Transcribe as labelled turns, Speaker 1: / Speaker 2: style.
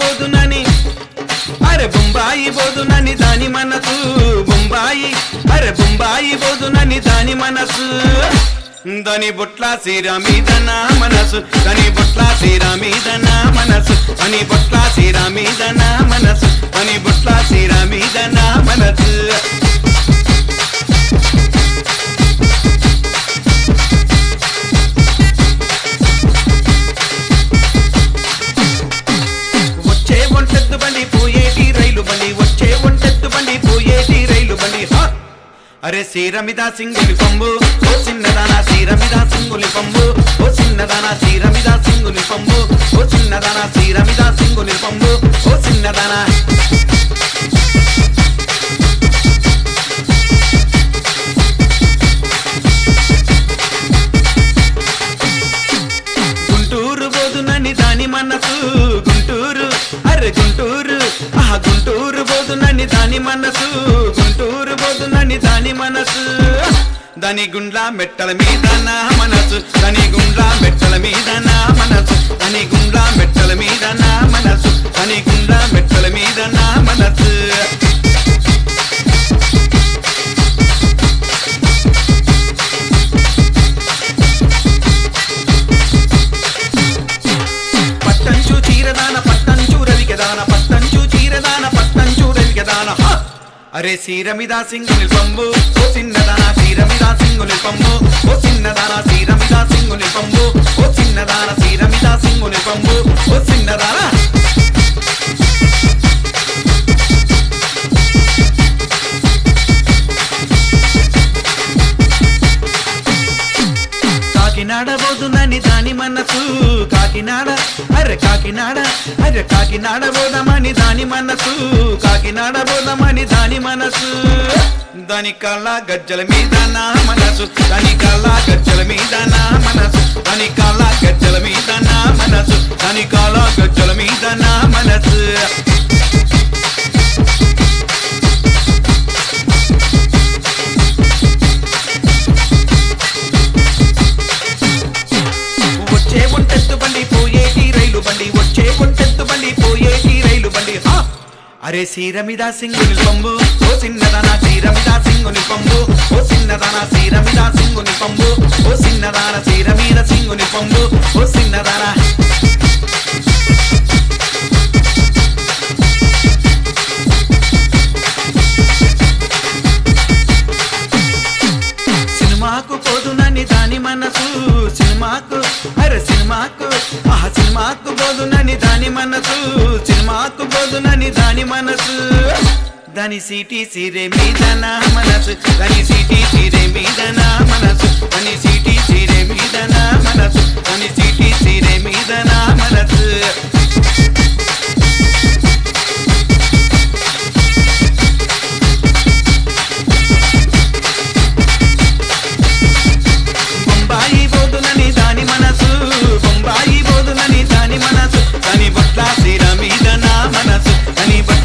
Speaker 1: బోదునని అరే బొంబాయి బోదునని దాని మనసు బొంబాయి అరే బొంబాయి బోదునని దాని మనసు దాని బొట్ల సీర మీదన మనసు దాని బొట్ల సీర మీదన మనసు దాని బొట్ల సీర మీదన మనసు దాని బొట్ల సీర మీదన మనసు వచ్చే ఒంటెద్దు బండి పోయేటి రైలు బండి వచ్చే ఒంటెద్దు బండి పోయేటి రైలు బండి హా! అరే సీరమిద సింగులి పంబు ఓ చిన్నదానా సీరమిద సింగులి పంబు ఓ చిన్నదానా సీరమిద సింగులి పంబు ఓ చిన్నదానా సీరమిద సింగులి పంబు ఓ చిన్నదానా గుంటూరు బోదునని దాని మనసు గుంటూరు అరే గుంటూరు ఆహా గుంటూరు బోదునని దాని మనసు గుంటూరు బోదునని దాని మనసు దాని గుండ్ల మెట్టల మీద నా మనసు దాని గుండ్ల మెట్టల మీద నా మనసు దాని గుండ్ల మెట్టల మీద నా మనసు దాని గుండ్ల మెట్టల మీద నా మనసు పట్టంచు చీరదాన పట్టంచు రవికెదాన పట్టంచు చీరదాన పట్టంచు రవికెదాన హ! అరే సీరమిదా సింగుని పంబు ఓ చిన్నదాన సీరమిదా సింగుని పంబు ఓ చిన్నదాన సీరమిదా సింగుని పంబు ఓ చిన్నదాన సీరమిదా సింగుని పంబు ఓ చిన్నదాన కాకినాడ బోదునని దాని మనసు కాకినాడ అరే కాకినాడ అరే కాకినాడ బోదమని దాని మనసు కాకినాడ బోదమని దాని మనసు దాని కళ్ళ గజ్జల మీద నా మనసు దాని కళ్ళ గజ్జల మీద నా మనసు దాని కళ్ళ గజ్జల మీద నా మనసు దాని కళ్ళ గజ్జల మీద నా మనసు వచ్చే ఒంటెత్తు బండి పోయేటి రైలు బండి వచ్చే ఒంటెత్తు బండి పోయేటి రైలు బండి హా! అరే సీరమిదా సింగుని పంబు ఓ చిన్నదానా సీరమిదా సింగుని పంబు ఓ చిన్నదానా సీరమిదా సింగుని పంబు ఓ చిన్నదాన సీరమీద సింగుని పంబు ఓ చిన్నదానా సినిమాకు పోదునని దాని మనసు సినిమాకు అరే సినిమాకు ఆహా సినిమాకు పోదునని దాని మనసు సినిమాకు పోదునని దాని మనసు దాని సీటీ సీరే మీద నా మనసు దాని సీటీ సీరే మీద నా మనసు దాని సీటీ సీరే మీద నా మనసు దాని సీటీ సీరే మీద నా మనసు బొంబాయి బోదునని దాని మనసు బొంబాయి బోదునని దాని మనసు దాని బొట్ల సీర మీద నా మనసు దాని బొట్ల